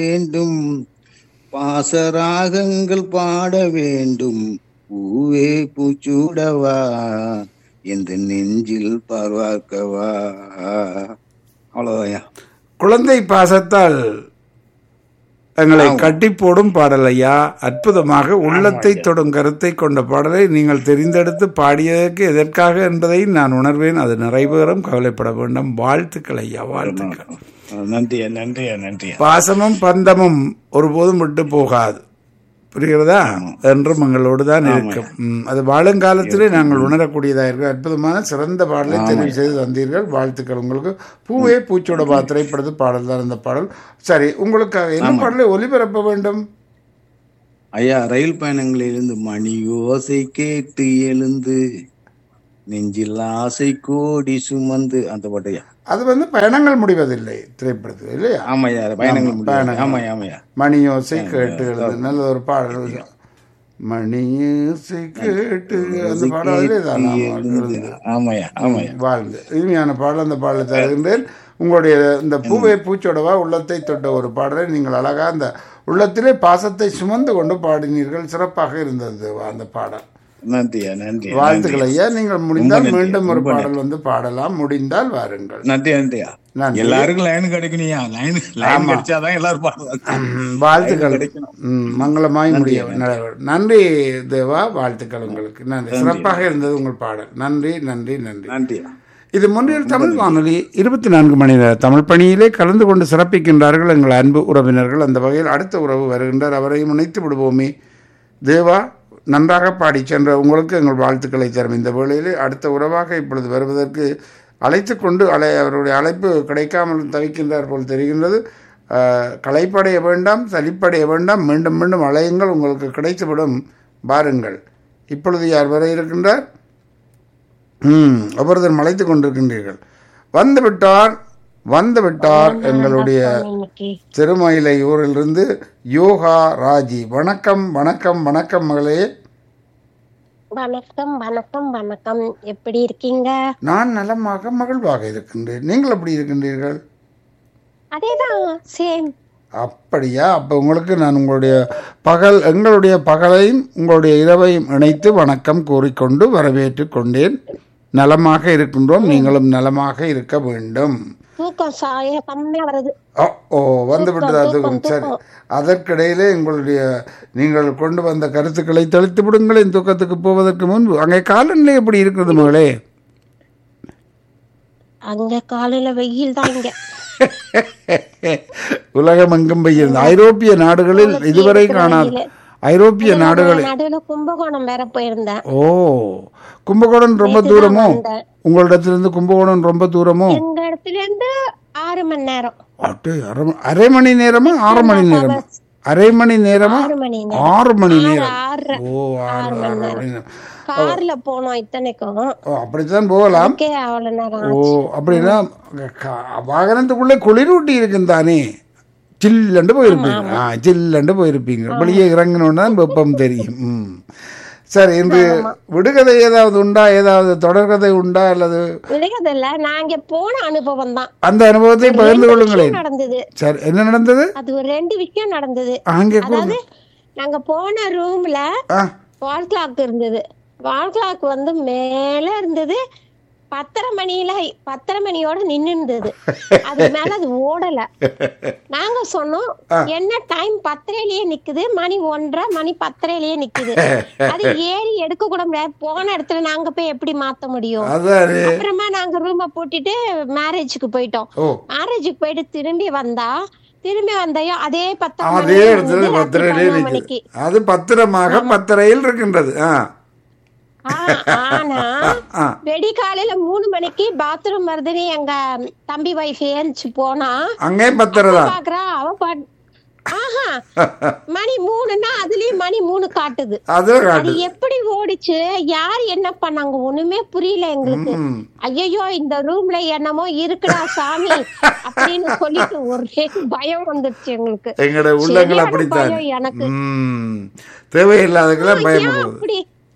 வேண்டும் பாசராகங்கள் பாட வேண்டும் பூவே பூச்சூடவா எந்த நெஞ்சில் பார்வார்க்கவா அவ்வளவுதான் குழந்தை பாசத்தால் எங்களை கட்டி போடும் பாடல் ஐயா அற்புதமாக உள்ளத்தை தொடும் கருத்தை கொண்ட பாடலை நீங்கள் தெரிந்தெடுத்து பாடியதற்கு எதற்காக என்பதையும் நான் உணர்வேன் அது நிறைவேறும் கவலைப்பட வேண்டாம் வாழ்த்துக்கள் ஐயா வாழ்த்துக்கள் நன்றியா நன்றியா நன்றியா பாசமும் பந்தமும் ஒருபோதும் விட்டு போகாது புரிகிறதா என்றும் எங்களோடு தான் இருக்கும் ம், அது வாழுங்காலத்திலே நாங்கள் உணரக்கூடியதாக இருக்கு அற்புதமான சிறந்த பாடலை தெரிவு செய்து தந்தீர்கள் வாழ்த்துக்கள் உங்களுக்கு பூவே பூச்சோட பா திரைப்படத்து பாடல் தான் இந்த பாடல் சரி உங்களுக்கு என்ன பாடலை ஒலிபரப்ப வேண்டும் ஐயா ரயில் பயணங்களிலிருந்து மணி ஓசை கேட்டு எழுந்து நெஞ்சில் ஆசை கோடி சுமந்து அந்த பாட்டையா அது வந்து பயணங்கள் முடிவதில்லை திரைப்படத்தில் இல்லையா ஆமாய்யா பயணங்கள் முடியாது பயணங்கள். ஆமாய்யா ஆமாய்யா மணியோசை கேட்டு எழுது நல்ல ஒரு பாடல் மணியோசை கேட்டு அந்த பாடலே தான் எழுந்து ஆமாய்யா ஆமாய்யா வாழ்ந்து இனிமையான பாடல் அந்த பாடலை தருகின்றேன் உங்களுடைய இந்த பூவை பூச்சோடவா உள்ளத்தை தொட்ட ஒரு பாடலை நீங்கள் அழகா அந்த உள்ளத்திலே பாசத்தை சுமந்து கொண்டு பாடினீர்கள் சிறப்பாக இருந்தது அந்த பாடல் நன்றியா நன்றி வாழ்த்துக்கள் ஐயா நீங்கள் முடிந்தால் மீண்டும் ஒரு பாடல் வந்து பாடலாம் முடிந்தால் வாருங்கள் நன்றி நன்றியா நன்றி. எல்லாருக்கும் லைன் கிடைக்கணும்யா லைன் லைன் கிடைச்சாதான் எல்லாரும் பாடுவாங்க ம், வாழ்த்துக்கள் ம், மங்களமாய் முடிய நன்றி தேவா வாழ்த்துக்கள் உங்களுக்கு நன்றி சிறப்பாக இருந்தது உங்கள் பாடல் நன்றி நன்றி நன்றி நன்றியா இது முன்னில் தமிழ் வானொலி இருபத்தி நான்கு மணி நேர தமிழ் பணியிலே கலந்து கொண்டு சிறப்பிக்கின்றார்கள் எங்கள் அன்பு உறவினர்கள் அந்த வகையில் அடுத்த உறவு வருகின்றார் அவரையும் இணைத்து விடுவோமே தேவா நன்றாக பாடி சென்ற உங்களுக்கு எங்கள் வாழ்த்துக்களை தரும் இந்த வேளையிலே அடுத்த உறவாக இப்பொழுது வருவதற்கு அழைத்து கொண்டு அலை அவருடைய அழைப்பு கிடைக்காமல் தவிக்கின்றார் போல் தெரிகின்றது ஆஹ், களைப்படைய வேண்டாம் சலிப்படைய வேண்டாம் மீண்டும் மீண்டும் அலையுங்கள் உங்களுக்கு கிடைத்துவிடும் பாருங்கள் இப்பொழுது யார் வர இருக்கின்றார் ம் ஒவ்வொருத்தரும் அழைத்து கொண்டிருக்கின்றீர்கள் வந்து விட்டார் வந்து விட்டார் எங்களுடைய இன்னைக்கு திருமயிலை ஊரிலிருந்து யோகா ராஜி வணக்கம் வணக்கம் வணக்கம் மகளே வணக்கம் வணக்கம் வணக்கம் எப்படி இருக்கீங்க நான் நலமாக மகிழ்வாக இருக்கின்றேன் நீங்கள் எப்படி இருக்கின்றீர்கள் அதேதான் சேம் அப்படியா அப்போ உங்களுக்கு நான் உங்களுடைய பகல் எங்களுடைய பகலையும் உங்களுடைய இரவையும் இணைத்து வணக்கம் கூறிக்கொண்டு வரவேற்று கொண்டேன் நலமாக இருக்கின்றோம் நீங்களும் நலமாக இருக்க வேண்டும் தூக்கம் சாய கம்மியா வருது ஓ ஓ வந்து விட்டதா தூக்கம், தூக்கம் சரி தூக்கம். அதற்கிடையிலே உங்களுடைய நீங்கள் கொண்டு வந்த கருத்துக்களை தெளித்து விடுங்களேன் தூக்கத்துக்கு போவதற்கு முன்பு அங்கே காலநிலை எப்படி இருக்கிறது மகளே அங்க காலையில வெயில் தான் இங்க உலகம் எங்கும் பெய்யுது ஐரோப்பிய நாடுகளில் இதுவரை காணாத ஐரோப்பிய நாடுகளில் நடுவுல கும்பகோணம் வேற போயிருந்தேன் ஓ கும்பகோணம் ரொம்ப தூரமோ வந்தேன். உங்களிடத்திலிருந்து கும்பகோணம் ரொம்ப தூரமோ எங்க இடத்துல இருந்து ஆறு மணி நேரம் அட்டு அரை ம- அரை மணி நேரமா ஆறு மணி நேரமா அரை மணி நேரமா ஆறு மணி நேரம் ஆறு மணி ஆறு நேரம் ஆறு ஓ ஆறு ஆறு மணி நேரம் கார்ல போனோம் இத்தனைக்கும் ஓ அப்படித்தான் போகலாம் அதுக்கே அவ்வளவு நேரம் ஓ அப்படின்னா க- வாகனத்துக்குள்ளே குளிரூட்டி இருக்கும் தானே சில்லண்டு போயிருப்பீங்க ஆ சில்லண்டு போயிருப்பீங்க வெளியே இறங்கினோன்னா வெப்பம் தெரியும் ம் சரி இன்று விடுகதை ஏதாவது உண்டா ஏதாவது தொடர்கதை உண்டா அல்லது விலகதில்ல நான் இங்க போன அனுபவம் தான் அந்த அனுபவத்தை பகிர்ந்து கொள்ளுங்களேன் நடந்தது சரி என்ன நடந்தது அது ஒரு ரெண்டு விஷயம் நடந்தது அங்கே கூ- அதாவது நாங்க போன ரூம்ல ஆ வால் கிளாக் இருந்தது வால் கிளாக் வந்து மேல இருந்தது பத்தரை மணியில பத்தரை மணியோட நின்னு இருந்தது அது மேல அது ஓடல நாங்க சொன்னோம் என்ன டைம் பத்தரையிலேயே நிக்குது மணி ஒன்றரை மணி பத்தரையிலேயே நிக்குது அது ஏறி எடுக்க கூட முடியாது போன இடத்துல நாங்க போய் எப்படி மாத்த முடியும் அதான் அப்புறமா நாங்க ரூம பூட்டிட்டு மேரேஜுக்கு போயிட்டோம் ஓ மேரேஜுக்கு போயிட்டு திரும்பி வந்தா திரும்பி வந்தையும் அதே பத்தாம் அதே மணியில இடத்துல இருந்து ராத்திரி பத்திரையிலே பதினொரு நிற்குது மணிக்கு அது பத்திரமாக பத்திரையில் இருக்கின்றது ஆ ஆ, ஆனா ஆ வெடி காலையில மூணு மணிக்கு பாத்ரூம் வருதுன்னு எங்க தம்பி வைஃப் ஏஞ்சி போனா அங்கே பத்திரை தான் பாக்குறா அவ பாட் ஆஹா மணி மூணுன்னா அதுலயும் மணி மூணு காட்டுது அது அது காட்டு எப்படி ஓடிச்சு யார் என்ன பண்ணாங்க ஒண்ணுமே புரியல எங்களுக்கு ம் ஐயோ இந்த ரூம்ல என்னமோ இருக்குடா சாமி அப்படின்னு சொல்லிட்டு ஒரே பயம் வந்துருச்சு எங்களுக்கு எங்களோட உள்ளங்கள் சரியான அப்படித்தான் பயம் எனக்கு ம் தேவையில்லாததுக்கெல்லாம் ஏன் பயப்படுறது அப்படி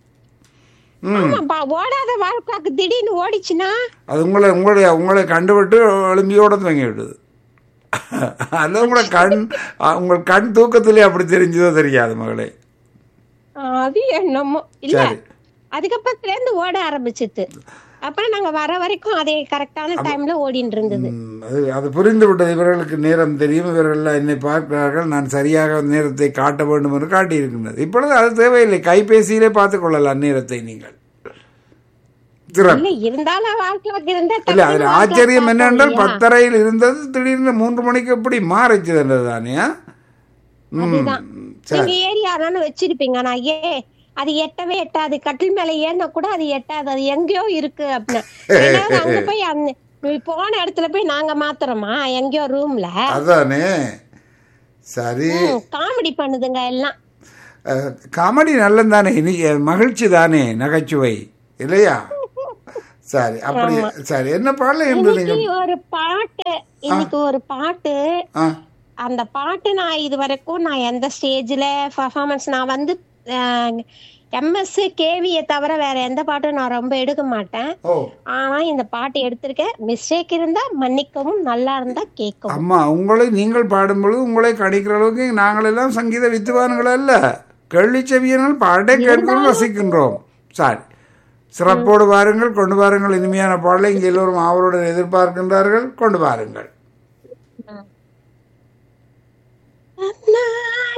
ஆமாப்பா ஓடாத வாழ்க்காக்கு திடீர்னு ஓடிச்சுன்னா அது உங்களை உங்களுடைய உங்களை கண்டுவிட்டு எழும்பியோட துவங்கி விடுது அல்ல உங்களோட கண் அஹ், உங்கள் கண் தூக்கத்திலே அப்படி தெரிஞ்சதோ தெரியாது மகளே அது என்னமோ இல்ல சரி. அதுக்கப்புறத்துல இருந்து ஓட ஆரம்பிச்சிட்டு அப்புறம் நாங்க வர வரைக்கும் அதே கரெக்டான டைம்ல ஓடிட்டு இருந்தது ம், அது அது புரிந்து விட்டது இவர்களுக்கு நேரம் தெரியும் இவர்கள் என்னை பார்க்கிறார்கள் நான் சரியாக நேரத்தை காட்ட வேண்டும் என்று காட்டியிருக்கின்றது இப்பொழுது அது தேவையில்லை கைபேசியிலே பார்த்துக் கொள்ளலாம் நேரத்தை நீங்கள் சிறப்பு இல்ல இருந்தாலும் வாழ்க்கைக்கு இருந்தா இல்ல அதுல டக்குனு ஆச்சரியம் வாழ்க்கை என்னென்றால் பார்ப்போம் பத்தரையில் இருந்தது திடீர்னு மூன்று மணிக்கு எப்படி மாறிச்சது தானே ம் அதுதான். சரி நீங்க ஏரியாதானு வச்சிருப்பீங்க நான் ஏ அது எட்டவே எட்டாது கட்டில் மேல ஏறினா கூட அது எட்டாது அது எங்கேயோ இருக்கு அப்படின்னு ஏன்னா அங்க போய் அந்த நீ போன இடத்துல போய் நாங்க மாத்துறோமா எங்கேயோ ரூம்ல அதானே சரி காமெடி பண்ணுதுங்க எல்லாம் அஹ், காமெடி நல்லது தானே இன்னைக்கு மகிழ்ச்சி தானே நகைச்சுவை இல்லையா சரி அப்படி சரி என்ன பாடல இன்று நீங்க இன்னைக்கு ஒரு பாட்டு இன்னைக்கு ஒரு பாட்டு ஆ அந்த பாட்டு நான் இது வரைக்கும் நான் எந்த ஸ்டேஜ்ல பர்ஃபார்மன்ஸ் நான் வந்து எம்எஸ் கேவியை தவிர வேற எந்த பாட்டும் நான் ரொம்ப எடுக்க மாட்டேன் ஓ ஆனா இந்த பாட்டு எடுத்திருக்கேன் மிஸ்டேக் இருந்தா மன்னிக்கவும் நல்லா இருந்தா கேட்கவும் அம்மா உங்களை நீங்கள் பாடும்பொழுது உங்களை கணிக்கிற அளவுக்கு நாங்கள் எல்லாம் சங்கீத வித்துவான்கள் அல்ல கேள்வி செவியனால் பாடே கேட்கிறோம் ரசிக்கின்றோம் சரி சிறப்போடு வாருங்கள் கொண்டு வாருங்கள் இனிமையான பாடலை இங்கே எல்லோரும் அவருடன் எதிர்பார்க்கின்றார்கள் கொண்டு வாருங்கள் அண்ணா